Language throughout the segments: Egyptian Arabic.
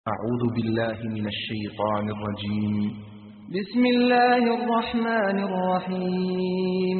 أعوذ بالله من الشيطان الرجيم بسم الله الرحمن الرحيم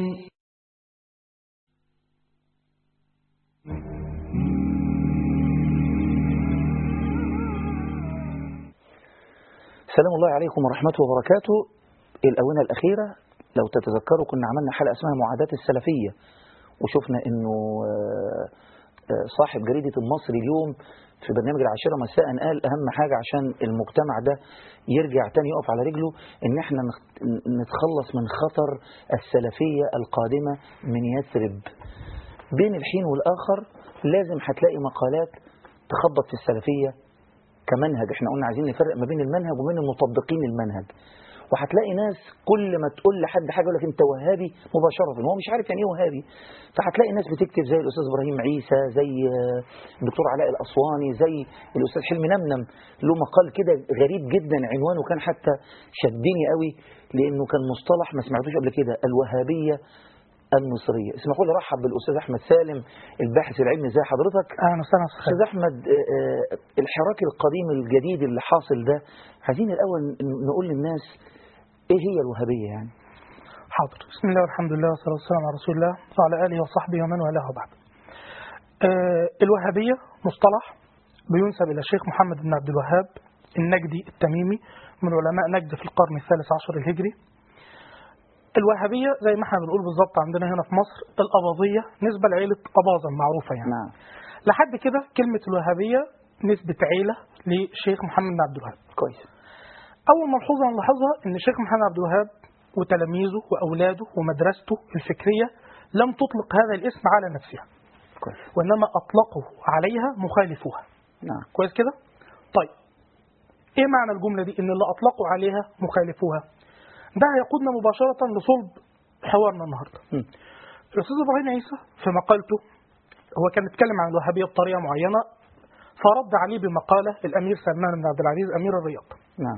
سلام الله عليكم ورحمته وبركاته الأونة الأخيرة لو تتذكروا كنا عملنا حلقة اسمها معاداة السلفية وشفنا أنه آه، آه، صاحب جريدة المصري اليوم في برنامج العاشرة مساء قال أهم حاجة عشان المجتمع ده يرجع تاني يقف على رجله إن احنا نخ- نتخلص من خطر السلفية القادمة من يثرب بين الحين والآخر لازم هتلاقي مقالات تخبط في السلفية كمنهج احنا قلنا عايزين نفرق ما بين المنهج وبين المطبقين المنهج وهتلاقي ناس كل ما تقول لحد حاجه يقول لك انت وهابي مباشره هو مش عارف يعني ايه وهابي فهتلاقي ناس بتكتب زي الاستاذ ابراهيم عيسى زي آه، الدكتور علاء الاسواني زي الاستاذ حلمي نمنم له مقال كده غريب جدا عنوانه كان حتى شدني قوي لانه كان مصطلح ما سمعتوش قبل كده الوهابيه المصريه اسمحوا لي ارحب بالاستاذ احمد سالم الباحث العلمي زي حضرتك اهلا وسهلا أستاذ استاذ احمد آه، آه، الحراك القديم الجديد اللي حاصل ده عايزين الاول ن- نقول للناس ايه هي الوهابيه يعني حاضر بسم الله والحمد لله والصلاة والسلام على رسول الله وعلى آله وصحبه ومن والاه بعد آه الوهابية مصطلح بينسب إلى الشيخ محمد بن عبد الوهاب النجدي التميمي من علماء نجد في القرن الثالث عشر الهجري الوهابية زي ما احنا بنقول بالظبط عندنا هنا في مصر الأباضية نسبة لعيلة أباظة معروفة يعني نعم لحد كده كلمة الوهابية نسبة عيلة للشيخ محمد بن عبد الوهاب كويس أول ملحوظة نلاحظها إن الشيخ محمد عبد الوهاب وتلاميذه وأولاده ومدرسته الفكرية لم تطلق هذا الاسم على نفسها كويس وإنما أطلقوا عليها مخالفوها نعم كويس كده؟ طيب إيه معنى الجملة دي؟ إن اللي أطلقوا عليها مخالفوها ده هيقودنا مباشرة لصلب حوارنا النهاردة مم. الأستاذ إبراهيم عيسى في مقالته هو كان اتكلم عن الوهابية بطريقة معينة فرد عليه بمقالة الأمير سلمان بن عبد العزيز أمير الرياض نعم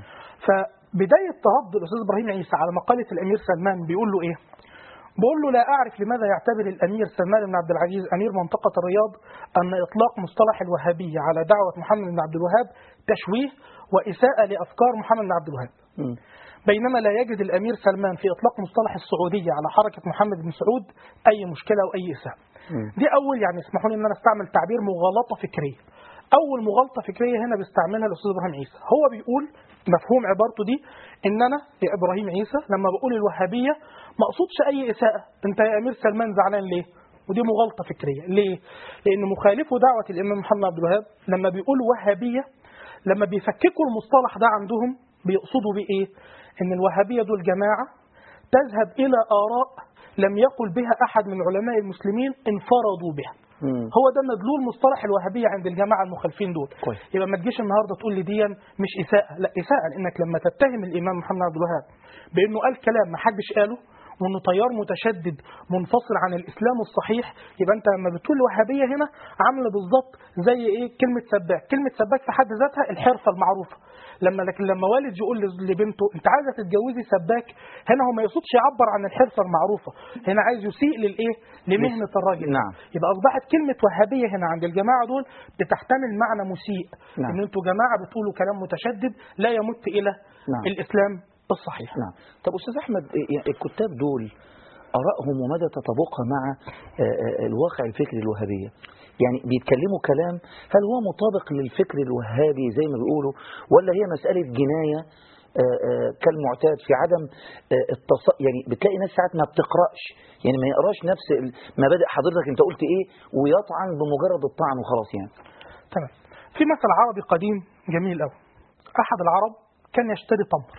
فبداية رد الأستاذ إبراهيم عيسى على مقالة الأمير سلمان بيقول له إيه؟ بيقول له لا أعرف لماذا يعتبر الأمير سلمان بن عبد العزيز أمير منطقة الرياض أن إطلاق مصطلح الوهابية على دعوة محمد بن عبد الوهاب تشويه وإساءة لأفكار محمد بن عبد الوهاب مم. بينما لا يجد الأمير سلمان في إطلاق مصطلح السعودية على حركة محمد بن سعود أي مشكلة أو أي إساءة مم. دي أول يعني اسمحوا لي إن أنا أستعمل تعبير مغالطة فكرية أول مغالطة فكرية هنا بيستعملها الأستاذ إبراهيم عيسى هو بيقول مفهوم عبارته دي إن أنا يا إبراهيم عيسى لما بقول الوهابية ما أقصدش أي إساءة أنت يا أمير سلمان زعلان ليه ودي مغالطة فكرية ليه لأن مخالفو دعوة الإمام محمد عبد الوهاب لما بيقول وهابية لما بيفككوا المصطلح ده عندهم بيقصدوا بإيه إن الوهابية دول جماعة تذهب إلى آراء لم يقل بها أحد من علماء المسلمين انفردوا بها مم. هو ده مدلول مصطلح الوهابية عند الجماعة المخالفين دول كويس. يبقى ما تجيش النهاردة تقول لي دي مش إساءة لا إساءة لأنك لما تتهم الإمام محمد عبد الوهاب بأنه قال كلام ما حدش قاله وانه تيار متشدد منفصل عن الاسلام الصحيح يبقى انت لما بتقول وهابيه هنا عامله بالظبط زي ايه كلمه سباك كلمه سباك في حد ذاتها الحرفه المعروفه لما لكن لما والد يقول لز- لبنته انت عايزه تتجوزي سباك هنا هو ما يقصدش يعبر عن الحرفه المعروفه هنا عايز يسيء للايه لمهنه الراجل نعم. يبقى اصبحت كلمه وهابيه هنا عند الجماعه دول بتحتمل معنى مسيء نعم. ان انتوا جماعه بتقولوا كلام متشدد لا يمت الى نعم. الاسلام الصحيح نعم طب استاذ احمد إيه- يعني الكتاب دول ارائهم ومدى تطابقها مع آه، آه، الواقع الفكري الوهابيه يعني بيتكلموا كلام هل هو مطابق للفكر الوهابي زي ما بيقولوا ولا هي مساله جنايه آه، آه، كالمعتاد في عدم آه، التص... يعني بتلاقي ناس ساعات ما بتقراش يعني ما يقراش نفس ال- مبادئ حضرتك انت قلت ايه ويطعن بمجرد الطعن وخلاص يعني تمام في مثل عربي قديم جميل قوي احد العرب كان يشتري تمر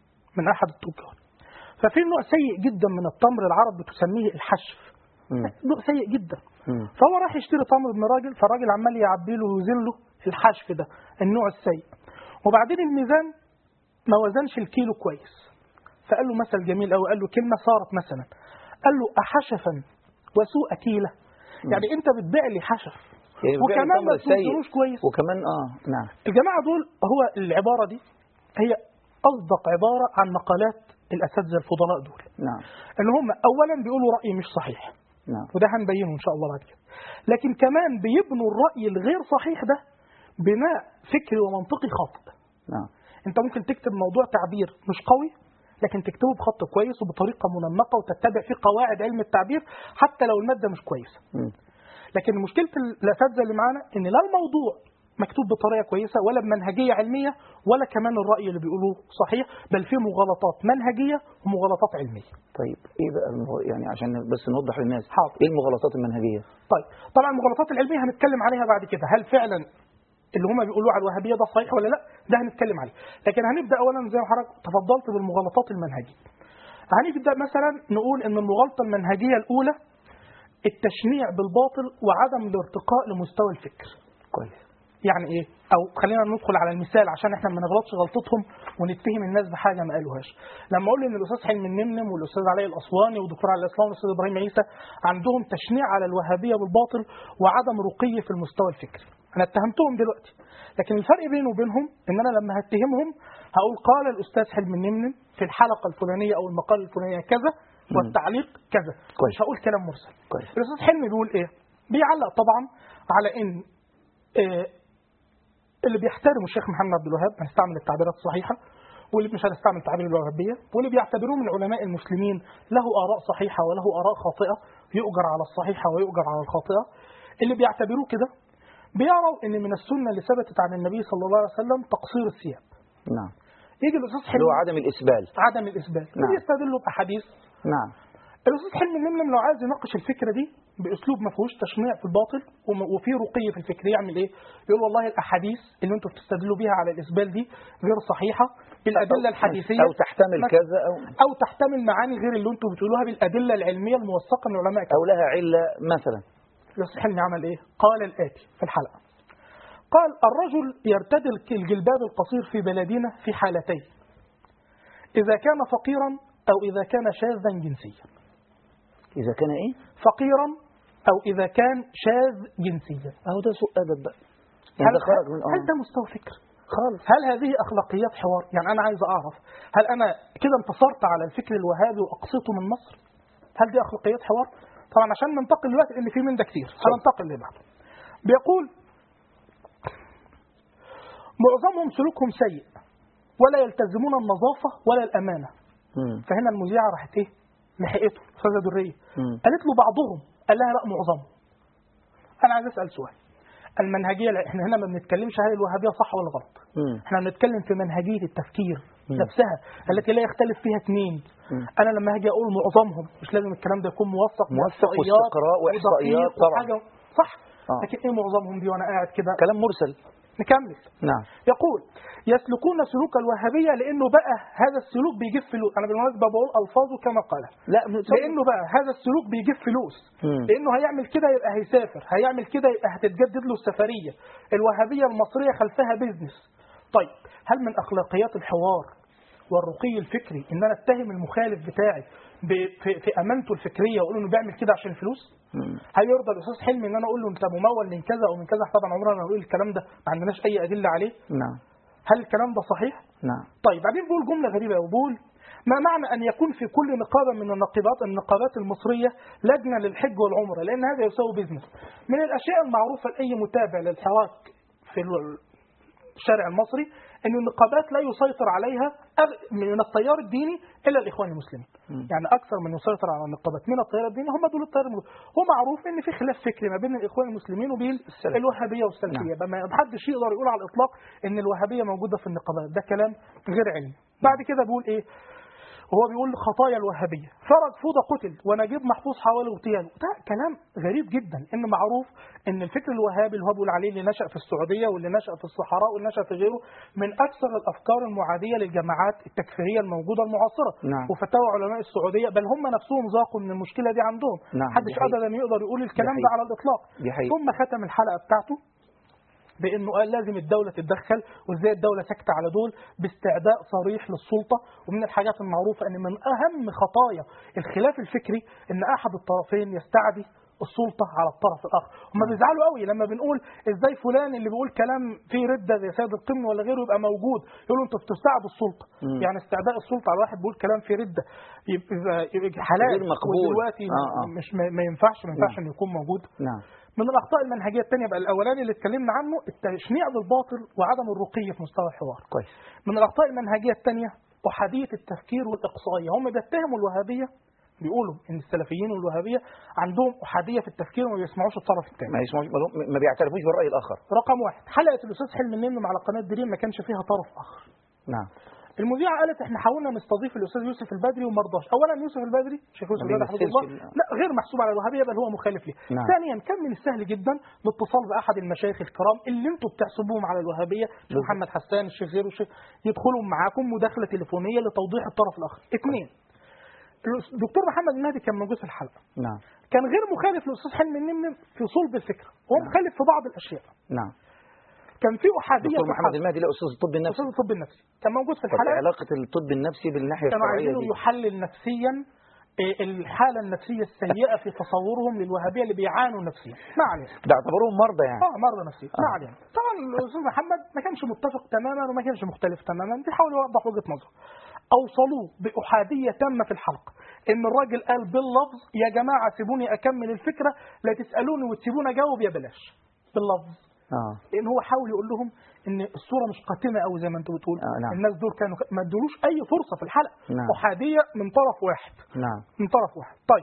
من احد التجار ففي نوع سيء جدا من التمر العرب بتسميه الحشف مم. نوع سيء جدا مم. فهو راح يشتري تمر من راجل فالراجل عمال يعبي له ويوزن له الحشف ده النوع السيء وبعدين الميزان ما وزنش الكيلو كويس فقال له مثل جميل قوي قال له كلمه صارت مثلا قال له احشفا وسوء كيله يعني انت بتبيع لي حشف يعني بيبيع وكمان التمر ما السيء. توزنوش كويس وكمان اه نعم الجماعة دول هو العبارة دي هي أصدق عبارة عن مقالات الأساتذة الفضلاء دول نعم إن هم أولا بيقولوا رأي مش صحيح نعم وده هنبينه إن شاء الله بعد كده لكن كمان بيبنوا الرأي الغير صحيح ده بناء فكري ومنطقي خاطئ نعم انت ممكن تكتب موضوع تعبير مش قوي لكن تكتبه بخط كويس وبطريقه منمقه وتتبع فيه قواعد علم التعبير حتى لو الماده مش كويسه مم. لكن مشكله الاساتذه اللي معانا ان لا الموضوع مكتوب بطريقه كويسه ولا بمنهجيه علميه ولا كمان الراي اللي بيقولوه صحيح بل فيه مغالطات منهجيه ومغالطات علميه طيب ايه بقى المغ- يعني عشان بس نوضح للناس حاضر. ايه المغالطات المنهجيه طيب طبعا المغالطات العلميه هنتكلم عليها بعد كده هل فعلا اللي هم بيقولوه على الوهابيه ده صحيح ولا لا ده هنتكلم عليه لكن هنبدا اولا زي ما حضرتك تفضلت بالمغالطات المنهجيه هنبدا مثلا نقول ان المغالطه المنهجيه الاولى التشنيع بالباطل وعدم الارتقاء لمستوى الفكر كويس يعني ايه او خلينا ندخل على المثال عشان احنا ما نغلطش غلطتهم ونتهم الناس بحاجه ما قالوهاش لما اقول ان الاستاذ حلمي النمنم والاستاذ علي الاسواني والدكتور علي الاسلام والاستاذ ابراهيم عيسى عندهم تشنيع على الوهابيه بالباطل وعدم رقي في المستوى الفكري انا اتهمتهم دلوقتي لكن الفرق بيني وبينهم ان انا لما هتهمهم هقول قال الاستاذ حلمي النمنم في الحلقه الفلانيه او المقال الفلانيه كذا والتعليق كذا كويس. مش هقول كلام مرسل كويس الاستاذ حلمي بيقول ايه بيعلق طبعا على ان آه، اللي بيحترموا الشيخ محمد عبد الوهاب هنستعمل التعبيرات الصحيحه واللي مش هنستعمل التعبير الوهابيه واللي بيعتبروه من علماء المسلمين له اراء صحيحه وله اراء خاطئه يؤجر على الصحيحه ويؤجر على الخاطئه اللي بيعتبروه كده بيروا ان من السنه اللي ثبتت عن النبي صلى الله عليه وسلم تقصير الثياب نعم يجي الاستاذ اللي هو حلمي عدم الاسبال عدم الاثبات نعم. ويستدلوا باحاديث نعم الاستاذ حلمي النمنم لو عايز يناقش الفكره دي باسلوب ما فيهوش تشنيع في الباطل وم- وفيه رقي في الفكر يعمل ايه؟ يقول والله الاحاديث اللي انتم بتستدلوا بيها على الاسبال دي غير صحيحه بالادله الحديثيه او تحتمل مثلا- كذا او او تحتمل معاني غير اللي انتم بتقولوها بالادله العلميه الموثقه من علماء او لها عله مثلا الاستاذ حلمي عمل ايه؟ قال الاتي في الحلقه قال الرجل يرتدي الجلباب القصير في بلدنا في حالتين اذا كان فقيرا او اذا كان شاذا جنسيا اذا كان ايه فقيرا او اذا كان شاذ جنسيا اهو ده سوء ادب بقى يعني ده خرج من هل اه ده مستوى فكر خالص هل هذه اخلاقيات حوار يعني انا عايز اعرف هل انا كده انتصرت على الفكر الوهابي واقصيته من مصر هل دي اخلاقيات حوار طبعا عشان ننتقل دلوقتي لان في من ده كتير هننتقل لبعض بيقول معظمهم سلوكهم سيء ولا يلتزمون النظافه ولا الامانه مم. فهنا المذيعه راحت ايه لحقته استاذه دريه مم. قالت له بعضهم قال لها لا معظمهم انا عايز اسال سؤال المنهجيه لا، احنا هنا ما بنتكلمش هل الوهابيه صح ولا غلط مم. احنا بنتكلم في منهجيه التفكير مم. نفسها التي لا يختلف فيها اثنين مم. انا لما هاجي اقول معظمهم مش لازم الكلام ده يكون موثق موثق بإحصائيات واستقراء وإحصائيات ودقيق طبعا. وحاجة- صح آه. لكن ايه معظمهم دي وانا قاعد كده كلام مرسل نكمل نعم يقول يسلكون سلوك الوهابيه لانه بقى هذا السلوك بيجيب فلوس انا بالمناسبه بقول الفاظه كما قالها لا لانه بقى هذا السلوك بيجيب فلوس مم. لانه هيعمل كده يبقى هيسافر هيعمل كده يبقى هتتجدد له السفريه الوهابيه المصريه خلفها بيزنس طيب هل من اخلاقيات الحوار والرقي الفكري ان انا اتهم المخالف بتاعي ب- في, في امانته الفكريه واقول انه بيعمل كده عشان الفلوس مم. هل يرضى الاستاذ حلمي ان انا اقول له انت ممول من كذا او من كذا طبعا عمرنا ما نقول الكلام ده ما عندناش اي ادله عليه نعم هل الكلام ده صحيح نعم طيب بعدين بيقول جملة غريبة وبيقول ما معنى أن يكون في كل نقابة من النقابات النقابات المصرية لجنة للحج والعمرة لأن هذا يساوي بيزنس من الأشياء المعروفة لأي متابع للحراك في الشارع المصري أن النقابات لا يسيطر عليها أغ- من التيار الديني إلا الإخوان المسلمين يعني أكثر من يسيطر على النقابات من التيار الديني هم دول التيار المسلمين هو معروف أن في خلاف فكري ما بين الإخوان المسلمين وبين الوهابية والسلفية ما محدش يقدر يقول على الإطلاق أن الوهابية موجودة في النقابات ده كلام غير علمي بعد كده بيقول إيه وهو بيقول خطايا الوهابية فرج فوضى قتل ونجيب محفوظ حاول اغتياله ده كلام غريب جدا ان معروف ان الفكر الوهابي اللي هو بيقول عليه اللي نشأ في السعودية واللي نشأ في الصحراء واللي نشأ في غيره من اكثر الافكار المعادية للجماعات التكفيرية الموجودة المعاصرة نعم. وفتاوى علماء السعودية بل هم نفسهم ذاقوا من المشكلة دي عندهم نعم، محدش دي حقيقة. ابدا يقدر يقول الكلام دي ده حقيقة. على الاطلاق دي حقيقة. ثم ختم الحلقة بتاعته بانه قال لازم الدوله تتدخل وازاي الدوله ساكته على دول باستعداء صريح للسلطه ومن الحاجات المعروفه ان من اهم خطايا الخلاف الفكري ان احد الطرفين يستعدي السلطه على الطرف الاخر هم بيزعلوا قوي لما بنقول ازاي فلان اللي بيقول كلام فيه رده زي سيد القمن ولا غيره يبقى موجود يقولوا انتوا بتستعدوا السلطه مم. يعني استعداء السلطه على واحد بيقول كلام فيه رده يبقى, يبقى حلال غير مقبول. ودلوقتي آه، آه. مش ما ما ينفعش ما ينفعش نعم. انه يكون موجود نعم من الاخطاء المنهجيه الثانيه بقى الاولاني اللي اتكلمنا عنه التشنيع للباطل وعدم الرقي في مستوى الحوار كويس من الاخطاء المنهجيه الثانيه احاديه التفكير والاقصائيه هم بيتهموا الوهابيه بيقولوا ان السلفيين والوهابيه عندهم احاديه في التفكير وما بيسمعوش الطرف الثاني ما يسمعوش ما بيعترفوش بالراي الاخر رقم واحد حلقه الاستاذ حلمي النمر على قناه دريم ما كانش فيها طرف اخر نعم المذيعه قالت احنا حاولنا نستضيف الاستاذ يوسف البدري وما رضاش اولا يوسف البدري شيخ يوسف ما البدري رحمه بيمثلش الله ال- لا غير محسوب على الوهابيه بل هو مخالف ليه نعم. ثانيا كان من السهل جدا الاتصال باحد المشايخ الكرام اللي انتم بتحسبوهم على الوهابيه الشيخ محمد حسان الشيخ غيره الشيخ يدخلوا معاكم مداخله تليفونيه لتوضيح الطرف الاخر اثنين الدكتور محمد المهدي كان موجود في الحلقه نعم كان غير مخالف للاستاذ حلمي النمنم في صلب الفكره هو نعم. مخالف في بعض الاشياء نعم كان في احاديه دكتور في محمد الحلقة. المهدي له استاذ الطب النفسي استاذ الطب النفسي كان موجود في طب الحلقه علاقه الطب النفسي بالناحيه كانوا الشرعيه عايزينه دي يحلل نفسيا إيه، الحالة النفسية السيئة في تصورهم للوهابية اللي بيعانوا نفسيا ما علينا ده اعتبروهم مرضى يعني اه مرضى نفسية ما علينا طبعا الأستاذ محمد ما كانش متفق تماما وما كانش مختلف تماما بيحاول يوضح وجهة نظره أوصلوه بأحادية تامة في الحلقة إن الراجل قال باللفظ يا جماعة سيبوني أكمل الفكرة لا تسألوني وتسيبوني أجاوب يا بلاش باللفظ اه لان هو حاول يقول لهم ان الصوره مش قاتمه قوي زي ما انت بتقول آه، نعم. الناس دول كانوا ما ادولوش اي فرصه في الحلقه نعم. احاديه من طرف واحد نعم من طرف واحد طيب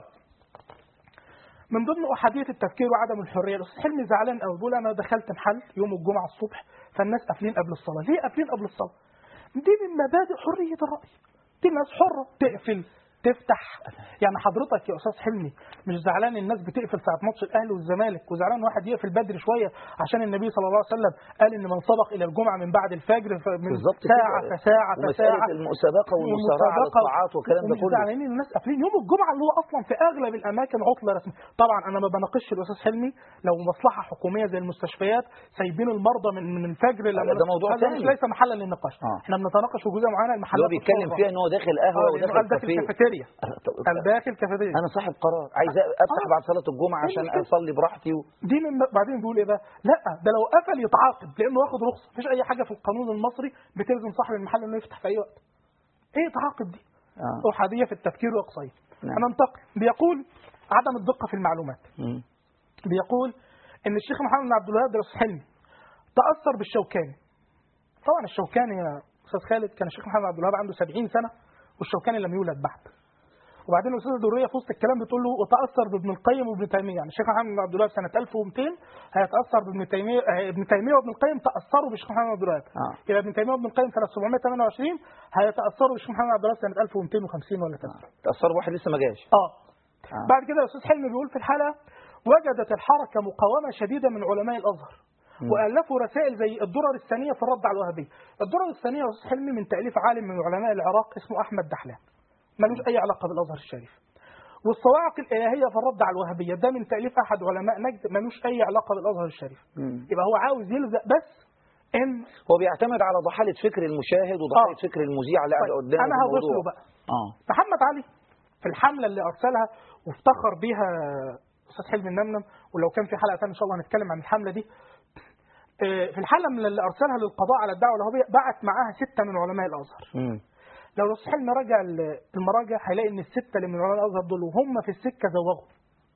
من ضمن احاديه التفكير وعدم الحريه الاستاذ حلمي زعلان قوي بيقول انا دخلت محل يوم الجمعه الصبح فالناس قافلين قبل الصلاه ليه قافلين قبل الصلاه دي من مبادئ حريه الراي دي الناس حره تقفل تفتح يعني حضرتك يا استاذ حلمي مش زعلان الناس بتقفل ساعه ماتش الاهلي والزمالك وزعلان واحد يقفل بدري شويه عشان النبي صلى الله عليه وسلم قال ان من سبق الى الجمعه من بعد الفجر ف- من بالظبط ساعه كده. فساعه ومساله فساعه المسابقه والمسارعه على والمسابقة الطاعات والكلام ده ومش كله زعلانين ان الناس قافلين يوم الجمعه اللي هو اصلا في اغلب الاماكن عطله رسمي طبعا انا ما بناقش الاستاذ حلمي لو مصلحه حكوميه زي المستشفيات سايبين المرضى من من الفجر لما ده موضوع هذا تاني. مش ليس محلا للنقاش آه. احنا بنتناقش في جزئيه معينه اللي المحلات هو بيتكلم الصغرى. فيها ان هو داخل قهوه اه لأنه وداخل قال داخل كافيه كافيتيريا أه، طب- قال داخل كافيتيريا انا صاحب قرار عايز افتح آه. بعد صلاه الجمعه إيه عشان المشكلة؟ اصلي براحتي و... دي من بعدين بيقول ايه بقى؟ لا ده لو قفل يتعاقب لانه واخد رخصه، مفيش اي حاجه في القانون المصري بتلزم صاحب المحل انه يفتح في اي وقت. ايه تعاقب دي؟ آه. احاديه في التفكير واقصائيه. نعم. هننتقل بيقول عدم الدقه في المعلومات. مم. بيقول ان الشيخ محمد بن عبد الوهاب درس حلمي تاثر بالشوكاني. طبعا الشوكاني يا استاذ خالد كان الشيخ محمد بن عبد الوهاب عنده 70 سنه والشوكاني لم يولد بعد. وبعدين الاستاذه دريه في وسط الكلام بتقول له وتاثر بابن القيم وابن تيميه يعني الشيخ محمد بن عبد الوهاب سنه 1200 هيتاثر بابن تيميه آه، ابن تيميه وابن القيم تاثروا بالشيخ محمد بن عبد الوهاب آه. يبقى ابن تيميه وابن القيم سنه 728 هيتاثروا بالشيخ محمد بن عبد الوهاب سنه 1250 ولا كذا تاثر واحد لسه ما جاش اه آه. بعد كده الاستاذ حلمي بيقول في الحلقه وجدت الحركه مقاومه شديده من علماء الازهر والفوا رسائل زي الدرر الثانيه في الرد على الوهابيه الدرر الثانيه يا استاذ حلمي من تاليف عالم من علماء العراق اسمه احمد دحلان ملوش اي علاقه بالازهر الشريف والصواعق الالهيه في الرد على الوهابيه ده من تاليف احد علماء نجد ملوش اي علاقه بالازهر الشريف مم. يبقى هو عاوز يلزق بس ان هو بيعتمد على ضحاله فكر المشاهد وضحاله آه. فكر المذيع اللي قاعد طيب، قدامه انا في هضيف له الموضوع. بقى اه محمد علي في الحملة اللي أرسلها وافتخر بيها أستاذ حلمي النمنم ولو كان في حلقة ثانية إن شاء الله هنتكلم عن الحملة دي آه، في الحلقة من اللي أرسلها للقضاء على الدعوة الوهابية بعت معاها ستة من علماء الأزهر مم. لو الأستاذ حلمي راجع ال- المراجع هيلاقي إن الستة اللي من علماء الأزهر دول وهم في السكة زوغوا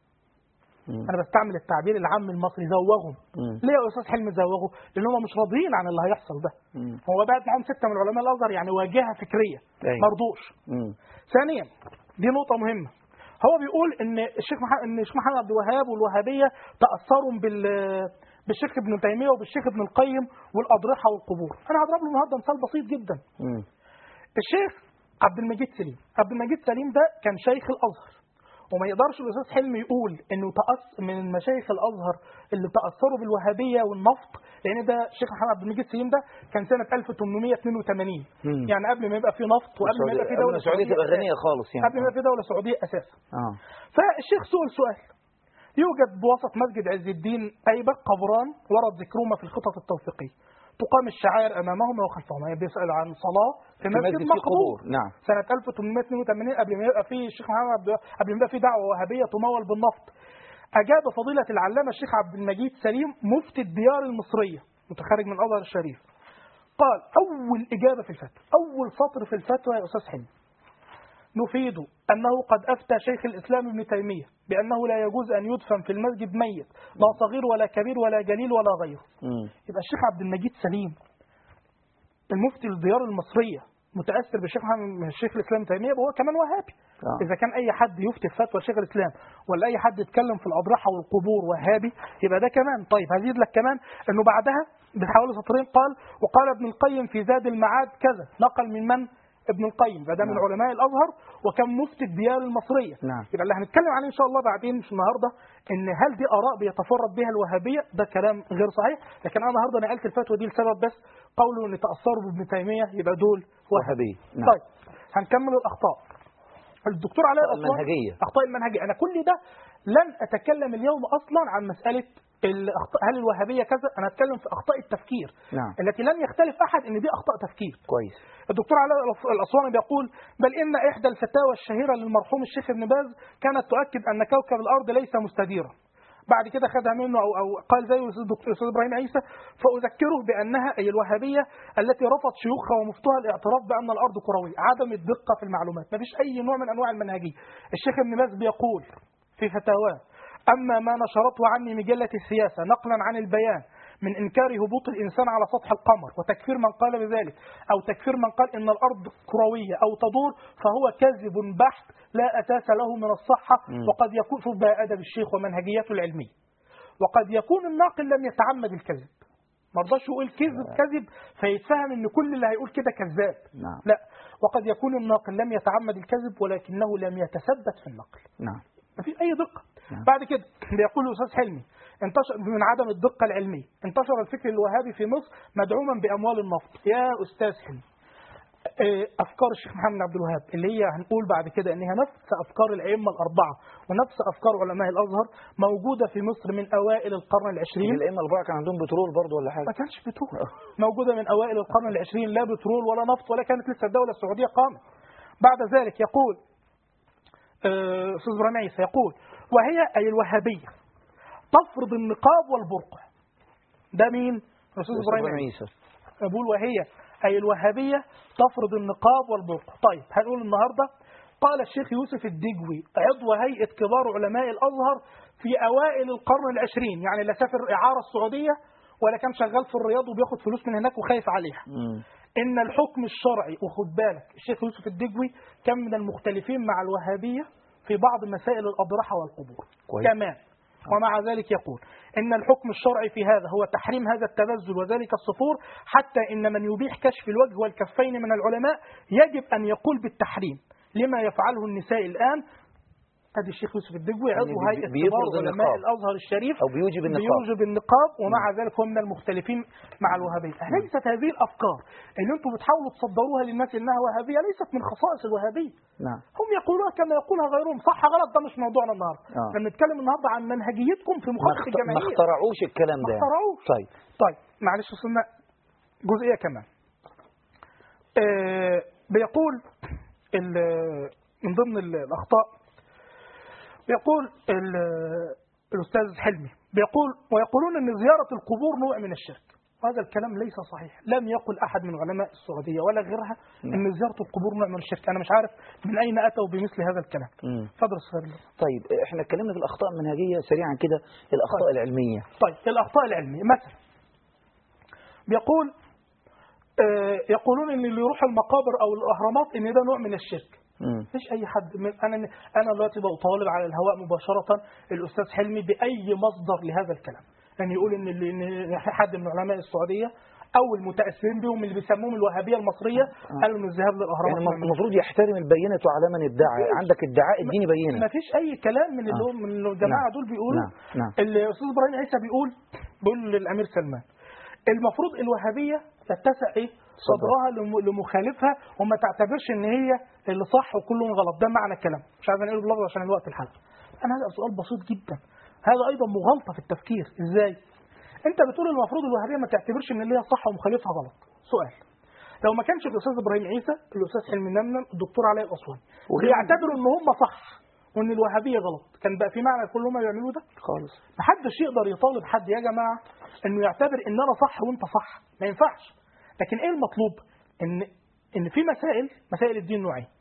مم. أنا بستعمل التعبير العام المصري زوغهم مم. ليه يا أستاذ حلمي زوغوا؟ لأن هم مش راضيين عن اللي هيحصل ده مم. هو بعت معاهم ستة من علماء الأزهر يعني واجهة فكرية أيوة. مرضوش مم. ثانيا دي نقطة مهمة هو بيقول ان الشيخ محمد ان الشيخ محمد عبد الوهاب والوهابية تأثروا بال بالشيخ ابن تيمية وبالشيخ ابن القيم والأضرحة والقبور أنا هضرب له النهارده مثال بسيط جدا مم. الشيخ عبد المجيد سليم عبد المجيد سليم ده كان شيخ الأزهر وما يقدرش الأستاذ حلمي يقول إنه تأث من مشايخ الأزهر اللي تأثروا بالوهابية والنفط لأن ده الشيخ محمد عبد المجيد سليم ده كان سنة 1882 مم. يعني قبل ما يبقى في نفط وقبل ما يبقى في قبل دولة ما السعوديه تبقى أساسا. غنيه خالص يعني قبل ما يبقى في دولة سعودية أساسا اه فالشيخ سئل سؤال يوجد بوسط مسجد عز الدين أيبك قبران ورد ذكرهما في الخطط التوثيقية تقام الشعائر أمامهما وخلفهما يعني بيسأل عن صلاة في في مسجد مسجد فيه مقبور قبور نعم سنة 1882 قبل ما يبقى فيه الشيخ محمد عبد قبل ما يبقى فيه دعوة وهابية تمول بالنفط أجاب فضيلة العلامة الشيخ عبد المجيد سليم مفتي الديار المصرية متخرج من الأزهر الشريف قال أول إجابة في الفتوى أول سطر في الفتوى يا أستاذ حلمي نفيد أنه قد أفتى شيخ الإسلام ابن تيمية بأنه لا يجوز أن يدفن في المسجد ميت لا صغير ولا كبير ولا جليل ولا غيره مم. يبقى الشيخ عبد المجيد سليم المفتي الديار المصرية متأثر بالشيخ محمد الشيخ الإسلام ابن تيمية وهو كمان وهابي آه. إذا كان أي حد يفتي فتوى شيخ الإسلام ولا أي حد يتكلم في الأضرحة والقبور وهابي يبقى ده كمان طيب هزيد لك كمان إنه بعدها بحوالي سطرين قال وقال ابن القيم في زاد المعاد كذا نقل من من؟ ابن القيم فده من نعم. علماء الازهر وكان مفتي الديار المصريه نعم. يبقى اللي هنتكلم عليه ان شاء الله بعدين مش النهارده ان هل دي اراء بيتفرد بها الوهابيه ده كلام غير صحيح لكن انا النهارده نقلت الفتوى دي لسبب بس قوله ان تاثروا بابن تيميه يبقى دول وهابي نعم. طيب هنكمل الاخطاء الدكتور علاء أخطاء الأسوان المنهجية. اخطاء المنهجيه انا كل ده لن اتكلم اليوم اصلا عن مساله الأخطاء هل الوهابيه كذا انا هتكلم في اخطاء التفكير نعم. التي لن يختلف احد ان دي اخطاء تفكير كويس الدكتور علاء الأسواني بيقول بل إن إحدى الفتاوى الشهيرة للمرحوم الشيخ ابن باز كانت تؤكد أن كوكب الأرض ليس مستديرا بعد كده خدها منه أو, أو قال زي الدكتور الأستاذ إبراهيم عيسى فأذكره بأنها أي الوهابية التي رفض شيوخها ومفتوها الاعتراف بأن الأرض كروية عدم الدقة في المعلومات ما فيش أي نوع من أنواع المنهجية الشيخ ابن باز بيقول في فتاواه أما ما نشرته عني مجلة السياسة نقلا عن البيان من إنكار هبوط الإنسان على سطح القمر وتكفير من قال بذلك أو تكفير من قال إن الأرض كروية أو تدور فهو كذب بحت لا أساس له من الصحة مم. وقد يكون شوف بقى أدب الشيخ ومنهجيته العلمية وقد يكون الناقل لم يتعمد الكذب ما رضاش يقول كذب كذب فيتفهم ان كل اللي هيقول كده كذاب نعم لا وقد يكون الناقل لم يتعمد الكذب ولكنه لم يتثبت في النقل نعم ما في اي دقه نعم. بعد كده بيقول الاستاذ حلمي انتشر من عدم الدقه العلميه انتشر الفكر الوهابي في مصر مدعوما باموال النفط يا استاذ حلمي آه، افكار الشيخ محمد عبد الوهاب اللي هي هنقول بعد كده ان هي نفس افكار الائمه الاربعه ونفس افكار علماء الازهر موجوده في مصر من اوائل القرن العشرين الائمه الاربعه كان عندهم بترول برضه ولا حاجه ما كانش بترول موجودة من أوائل القرن العشرين لا بترول ولا نفط ولا كانت لسه الدولة السعودية قامت بعد ذلك يقول آه، أستاذ إبراهيم عيسى يقول وهي أي الوهابية تفرض النقاب والبرقع ده مين؟ الأستاذ إبراهيم عيسى عيسى بقول وهي أي الوهابية تفرض النقاب والبرقع طيب هنقول النهاردة قال الشيخ يوسف الدجوي عضو هيئة كبار علماء الأزهر في أوائل القرن العشرين يعني لا سافر إعارة السعودية ولا كان شغال في الرياض وبياخد فلوس من هناك وخايف عليها مم. إن الحكم الشرعي وخد بالك الشيخ يوسف الدجوي كان من المختلفين مع الوهابية في بعض مسائل الأضرحة والقبور كويس. كمان ومع ذلك يقول إن الحكم الشرعي في هذا هو تحريم هذا التبذل وذلك الصفور حتى إن من يبيح كشف الوجه والكفين من العلماء يجب أن يقول بالتحريم لما يفعله النساء الآن ادي الشيخ يوسف الدجوي عضو يعني هيئه بيفرض كبار علماء النقاب. الازهر الشريف أو بيوجب النقاب. بيوجب النقاب ومع ذلك هو من المختلفين مع الوهابيه ليست هذه الافكار اللي انتم بتحاولوا تصدروها للناس انها وهابيه ليست من خصائص الوهابيه نعم هم يقولوها كما يقولها غيرهم صح غلط ده مش موضوعنا النهارده آه. احنا بنتكلم النهارده عن منهجيتكم في ما مخالفه اخت- ما الجماهير اخترعوش الكلام ما ده يعني. اخترعوش. طيب طيب معلش وصلنا جزئيه كمان آه بيقول ال- من ضمن ال- الاخطاء بيقول ال- الاستاذ حلمي بيقول ويقولون ان زياره القبور نوع من الشرك وهذا الكلام ليس صحيح لم يقل احد من علماء السعوديه ولا غيرها ان زياره القبور نوع من الشرك انا مش عارف من اين اتوا بمثل هذا الكلام مم. اتفضل استاذ الله. طيب احنا اتكلمنا في الاخطاء المنهجيه سريعا كده الاخطاء العلميه طيب الاخطاء العلميه مثلا بيقول آه، يقولون ان اللي يروح المقابر او الاهرامات ان ده نوع من الشرك مم. مفيش اي حد من انا انا دلوقتي بطالب على الهواء مباشره الاستاذ حلمي باي مصدر لهذا الكلام يعني يقول ان اللي ان في حد من علماء السعوديه او المتاثرين بهم اللي بيسموهم الوهابيه المصريه قالوا ان الذهاب للاهرامات يعني نوع من المفروض يحترم البينه على من ادعى مفيش. عندك ادعاء اديني ما بينه فيش اي كلام من اللي آه. هم من الجماعه نعم. دول بيقولوا نعم. نعم. الاستاذ ابراهيم عيسى بيقول بيقول للامير سلمان المفروض الوهابيه تتسع ايه صدرها لم- لمخالفها وما تعتبرش ان هي اللي صح وكلهم غلط ده معنى الكلام مش عايز انقله باللفظ عشان الوقت الحلقه انا هذا سؤال بسيط جدا هذا ايضا مغالطه في التفكير ازاي انت بتقول المفروض الوهابيه ما تعتبرش ان اللي هي صح ومخالفها غلط سؤال لو ما كانش الاستاذ ابراهيم عيسى الاستاذ حلمي نمنم الدكتور علاء الاسواني وغيرهم. بيعتبروا ان هم صح وان الوهابيه غلط كان بقى في معنى كل اللي هم بيعملوه ده خالص محدش يقدر يطالب حد يا جماعه انه يعتبر ان انا صح وانت صح ما ينفعش لكن ايه المطلوب ان ان في مسائل مسائل الدين نوعين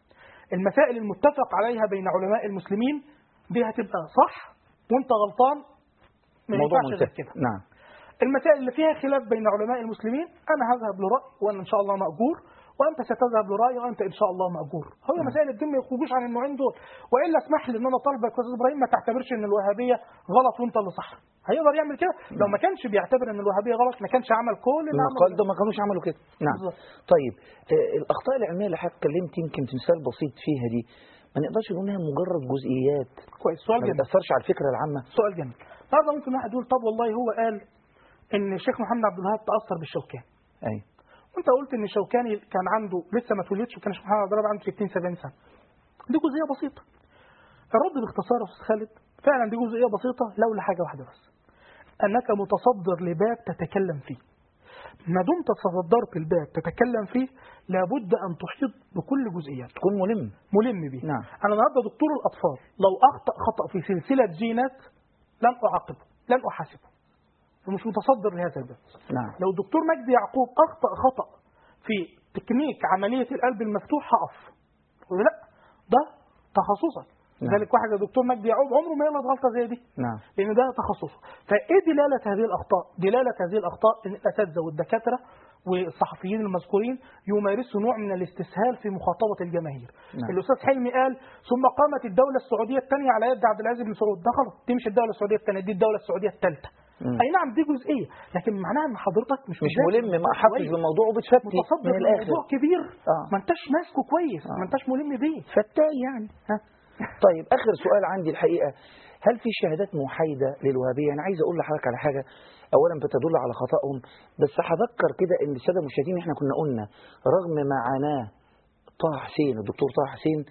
المسائل المتفق عليها بين علماء المسلمين دي هتبقى صح وانت غلطان ما موضوع ينفعش غير منتهي كده نعم المسائل اللي فيها خلاف بين علماء المسلمين انا هذهب لراي وانا ان شاء الله ماجور وانت ستذهب لراي وانت ان شاء الله ماجور هو مسائل الدين ما يخرجوش عن النوعين دول والا اسمح لي ان انا طالبك يا استاذ ابراهيم ما تعتبرش ان الوهابيه غلط وانت اللي صح هيقدر يعمل كده لو ما كانش بيعتبر ان الوهابيه غلط ما كانش عمل كل اللي عمله المقال ده ما كانوش عملوا كده نعم بالظبط. طيب آه، الاخطاء العلميه اللي حضرتك اتكلمت يمكن مثال بسيط فيها دي ما نقدرش نقول انها مجرد جزئيات كويس سؤال ما جميل بتاثرش على الفكره العامه سؤال جميل النهارده ممكن واحد يقول طب والله هو قال ان الشيخ محمد عبد الوهاب تاثر بالشوكاني ايوه وانت قلت ان الشوكاني كان عنده لسه ما اتولدش وكان الشيخ محمد عبد الوهاب عنده 60 70 سنه دي جزئيه بسيطه الرد باختصار يا استاذ خالد فعلا دي جزئيه بسيطه لولا حاجه واحده بس انك متصدر لباب تتكلم فيه ما دمت تصدرت الباب تتكلم فيه لابد ان تحيط بكل جزئياته تكون ملم ملم به نعم. انا النهارده دكتور الاطفال لو اخطا خطا في سلسله جينات لن اعاقبه لن احاسبه ومش متصدر لهذا الباب نعم لو الدكتور مجدي يعقوب اخطا خطا في تكنيك عمليه القلب المفتوح هقف أقول له لا ده تخصصك نعم. لذلك واحد زي دكتور مجدي يعقوب عمره ما يغلط غلطه زي دي نعم لان ده تخصصه فايه دلاله هذه الاخطاء دلاله هذه الاخطاء ان الاساتذه والدكاتره والصحفيين المذكورين يمارسوا نوع من الاستسهال في مخاطبه الجماهير نعم. الاستاذ حلمي قال ثم قامت الدوله السعوديه الثانيه على يد عبد العزيز بن سعود ده غلط دي مش الدوله السعوديه الثانيه دي الدوله السعوديه الثالثه مم. اي نعم دي جزئيه لكن معناها ان حضرتك مش مش مذاكر ملم ما حافظ كويس. بالموضوع وبتفتي متصدر من الاخر لموضوع كبير آه. ما انتش ماسكه كويس آه. ما انتش ملم بيه فتاي يعني ها طيب اخر سؤال عندي الحقيقه هل في شهادات محايده للوهابيه انا عايز اقول لحضرتك على حاجه اولا بتدل على خطأهم بس هذكر كده ان الساده المشاهدين احنا كنا قلنا رغم معاناه طه حسين الدكتور طه حسين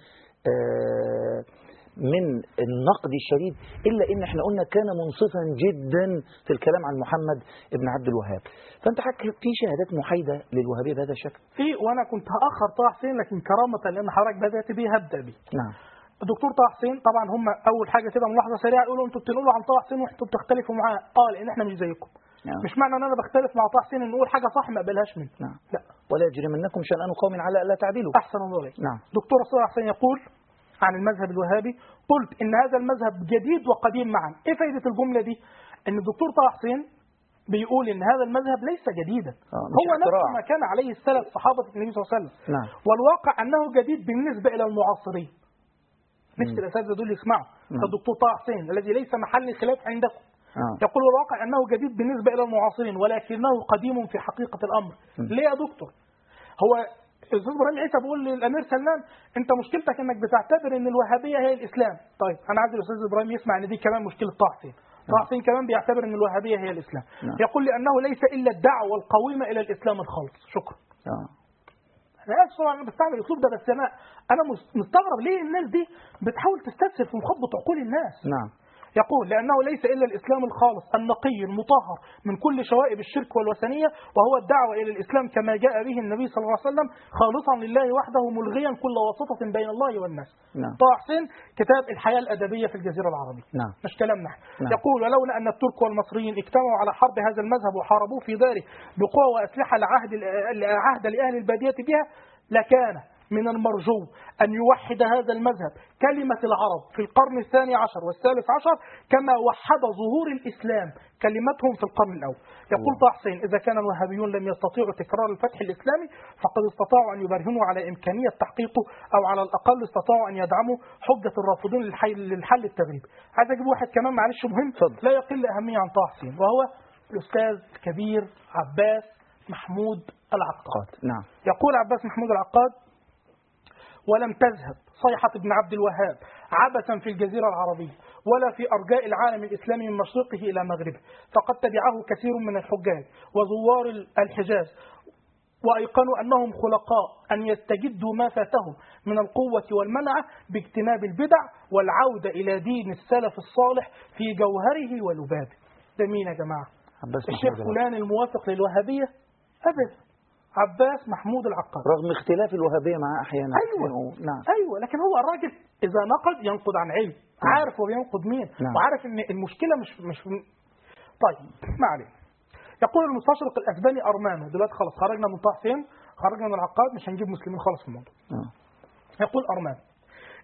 آه، من النقد الشديد الا ان احنا قلنا كان منصفا جدا في الكلام عن محمد ابن عبد الوهاب فانت حضرتك في شهادات محايده للوهابيه بهذا الشكل في وانا كنت هاخر طه حسين لكن كرامه لان حضرتك بدات بيه هبدا بيه نعم الدكتور طه حسين طبعا هم اول حاجه كده ملاحظه سريعه يقولوا انتوا بتنقلوا عن طه حسين وانتوا بتختلفوا معاه اه لان احنا مش زيكم نعم. مش معنى ان انا بختلف مع طه حسين ان نقول حاجه صح ما اقبلهاش منه نعم لا ولا يجرمنكم شنآن قوم على الا تعدلوا احسن الله عليك نعم دكتور صالح حسين يقول عن المذهب الوهابي قلت ان هذا المذهب جديد وقديم معا ايه فائده الجمله دي ان الدكتور طه حسين بيقول ان هذا المذهب ليس جديدا آه، مش هو نفس اختراع. ما كان عليه السلف صحابه النبي صلى الله عليه وسلم نعم والواقع انه جديد بالنسبه الى المعاصرين نفس مم. الاساتذه دول يسمعوا نعم. الدكتور طه حسين الذي ليس محل خلاف عندكم آه. يقول الواقع انه جديد بالنسبه الى المعاصرين ولكنه قديم في حقيقه الامر مم. ليه يا دكتور هو الاستاذ ابراهيم عيسى بيقول للامير سلمان انت مشكلتك انك بتعتبر ان الوهابيه هي الاسلام طيب انا عايز الاستاذ ابراهيم يسمع ان دي كمان مشكله طه حسين طه نعم. حسين كمان بيعتبر ان الوهابيه هي الاسلام نعم. يقول لانه ليس الا الدعوه القويمه الى الاسلام الخالص شكرا آه. انا اسف طبعا انا بستعمل الاسلوب ده بس انا انا مس- مستغرب ليه الناس دي بتحاول تستسهل في مخاطبه عقول الناس نعم يقول لأنه ليس إلا الإسلام الخالص النقي المطهر من كل شوائب الشرك والوثنية وهو الدعوة إلى الإسلام كما جاء به النبي صلى الله عليه وسلم خالصا لله وحده ملغيا كل واسطة بين الله والناس نعم طه حسين كتاب الحياة الأدبية في الجزيرة العربية نعم مش كلامنا احنا. نعم. يقول ولولا أن الترك والمصريين اجتمعوا على حرب هذا المذهب وحاربوه في داره بقوة وأسلحة لعهد لعهد لأهل البادية بها لكان من المرجو أن يوحد هذا المذهب كلمة العرب في القرن الثاني عشر والثالث عشر كما وحد ظهور الإسلام كلمتهم في القرن الأول يقول الله. طه حسين إذا كان الوهابيون لم يستطيعوا تكرار الفتح الإسلامي فقد استطاعوا أن يبرهنوا على إمكانية تحقيقه أو على الأقل استطاعوا أن يدعموا حجة الرافضين للحل, للحل التغريبي عايز أجيب واحد كمان معلش مهم اتفضل. لا يقل أهمية عن طه حسين وهو الأستاذ الكبير عباس محمود العقاد قاد نعم يقول عباس محمود العقاد ولم تذهب صيحة ابن عبد الوهاب عبثا في الجزيرة العربية ولا في أرجاء العالم الإسلامي من مشرقه إلى مغربه فقد تبعه كثير من الحجاج وزوار الحجاز وأيقنوا أنهم خلقاء أن يستجدوا ما فاتهم من القوة والمنعة باجتناب البدع والعودة إلى دين السلف الصالح في جوهره ولبابه ده مين يا جماعة عباس الشيخ محمود العقاد. فلان الموافق للوهابية أبدا عباس محمود العقاد رغم اختلاف الوهابية معاه أحيانا أيوة. نعم ايوه لكن هو الراجل اذا نقد ينقد عن علم عارف هو بينقد مين نعم. وعارف ان المشكله مش مش طيب ما علينا يقول المستشرق الاسباني ارمانو دلوقتي خلاص خرجنا من طه حسين خرجنا من العقاد مش هنجيب مسلمين خالص في الموضوع آه. يقول ارمان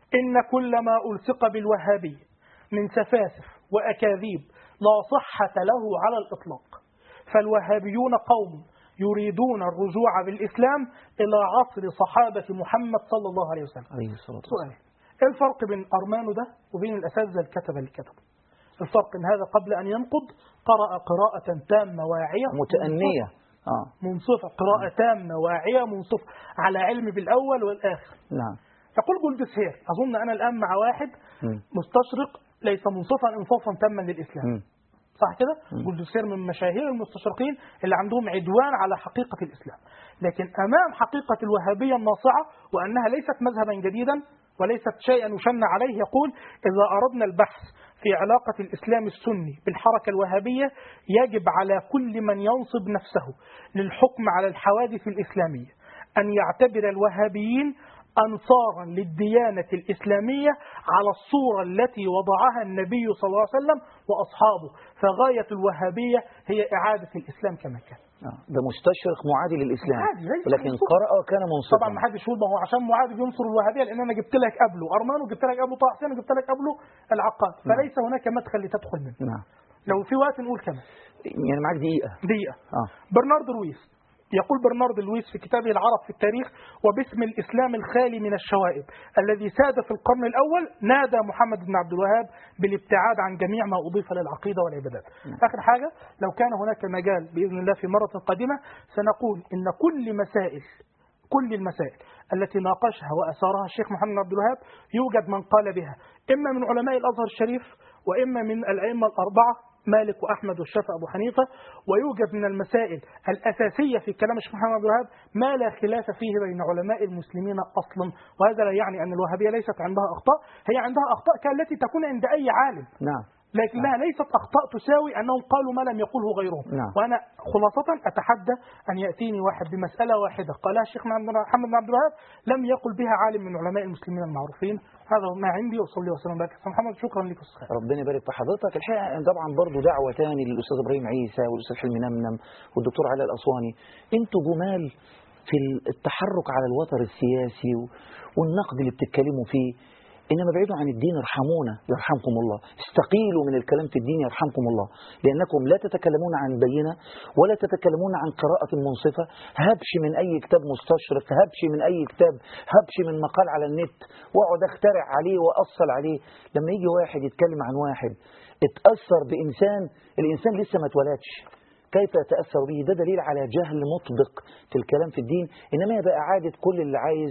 إن كل ما ألصق بالوهابية من سفاسف وأكاذيب لا صحة له على الإطلاق فالوهابيون قوم يريدون الرجوع بالإسلام إلى عصر صحابة محمد صلى الله عليه وسلم عليه الصلاة والسلام سؤال ايه الفرق بين أرمانو ده وبين الأساتذة الكتبة اللي كتبوا الفرق ان هذا قبل أن ينقض قرأ قراءة تامة واعية متأنية اه منصفة قراءة تامة واعية منصفة على علم بالأول والآخر نعم يقول جولدسهير أظن أنا الآن مع واحد مم. مستشرق ليس منصفا إنصافا تاما للإسلام مم. صح كده؟ مم. جولدسهير من مشاهير المستشرقين اللي عندهم عدوان على حقيقة الإسلام لكن أمام حقيقة الوهابية الناصعة وأنها ليست مذهبا جديدا وليست شيئا يشن عليه يقول إذا أردنا البحث في علاقة الإسلام السني بالحركة الوهابية يجب على كل من ينصب نفسه للحكم على الحوادث الإسلامية أن يعتبر الوهابيين أنصارا للديانة الإسلامية على الصورة التي وضعها النبي صلى الله عليه وسلم وأصحابه فغاية الوهابية هي إعادة الإسلام كما كان آه. ده مستشرق معادي للإسلام معادي، ليس ولكن منصوب. قرأ وكان منصفا طبعا ما حدش يقول ما هو عشان معاذ بينصر الوهابيه لان انا جبت لك قبله ارمان وجبت لك قبله طه حسين وجبت لك قبله العقاد فليس هناك مدخل لتدخل منه نعم لو في وقت نقول كمان يعني معاك دقيقة دقيقه اه برنارد لويس يقول برنارد لويس في كتابه العرب في التاريخ وباسم الإسلام الخالي من الشوائب الذي ساد في القرن الأول نادى محمد بن عبد الوهاب بالابتعاد عن جميع ما أضيف للعقيدة والعبادات آخر حاجة لو كان هناك مجال بإذن الله في مرة قادمة سنقول إن كل مسائل كل المسائل التي ناقشها وأثارها الشيخ محمد بن عبد الوهاب يوجد من قال بها إما من علماء الأزهر الشريف وإما من الأئمة الأربعة مالك وأحمد والشافعي أبو حنيفة ويوجد من المسائل الأساسية في كلام الشيخ محمد بن عبد الوهاب ما لا خلاف فيه بين علماء المسلمين أصلا وهذا لا يعني أن الوهابية ليست عندها أخطاء هي عندها أخطاء كالتي تكون عند أي عالم نعم لكنها ليست أخطاء تساوي أنهم قالوا ما لم يقوله غيرهم نعم. وأنا خلاصة أتحدى أن يأتيني واحد بمسألة واحدة قالها الشيخ محمد بن عبد الوهاب لم يقل بها عالم من علماء المسلمين المعروفين هذا ما عندي وصلي وسلم وبارك على محمد شكرا لك أستاذ خالد. ربنا يبارك في حضرتك الحقيقه طبعا برضو دعوه تاني للاستاذ ابراهيم عيسى والاستاذ حلمي نمنم والدكتور علاء الاسواني انتوا جمال في التحرك على الوتر السياسي و- والنقد اللي بتتكلموا فيه انما بعيدوا عن الدين ارحمونا يرحمكم الله استقيلوا من الكلام في الدين يرحمكم الله لانكم لا تتكلمون عن بينه ولا تتكلمون عن قراءه منصفه هبش من اي كتاب مستشرق هبش من اي كتاب هبش من مقال على النت واقعد اخترع عليه واصل عليه لما يجي واحد يتكلم عن واحد اتاثر بانسان الانسان لسه ما اتولدش كيف يتأثر به ده دليل على جهل مطبق في الكلام في الدين إنما يبقى عادة كل اللي عايز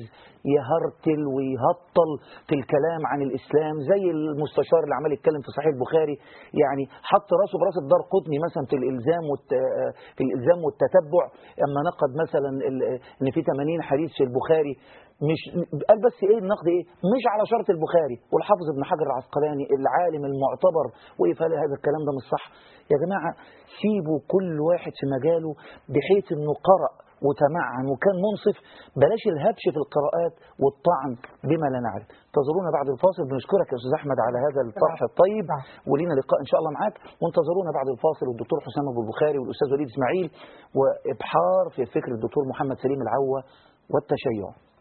يهرتل ويهطل في الكلام عن الإسلام زي المستشار اللي عمال يتكلم في صحيح البخاري يعني حط راسه براس الدار قطني مثلا في الإلزام والت... في الإلزام والتتبع أما نقد مثلا ال- إن في 80 حديث في البخاري مش قال بس ايه النقد ايه مش على شرط البخاري والحافظ ابن حجر العسقلاني العالم المعتبر وقف قال هذا الكلام ده مش صح يا جماعه سيبوا كل واحد في مجاله بحيث انه قرأ وتمعن وكان منصف بلاش الهبش في القراءات والطعن بما لا نعرف انتظرونا بعد الفاصل بنشكرك يا استاذ احمد على هذا الطرح الطيب نعم. ولينا لقاء ان شاء الله معاك وانتظرونا بعد الفاصل والدكتور حسام ابو البخاري والاستاذ وليد اسماعيل وابحار في فكر الدكتور محمد سليم العوه والتشيع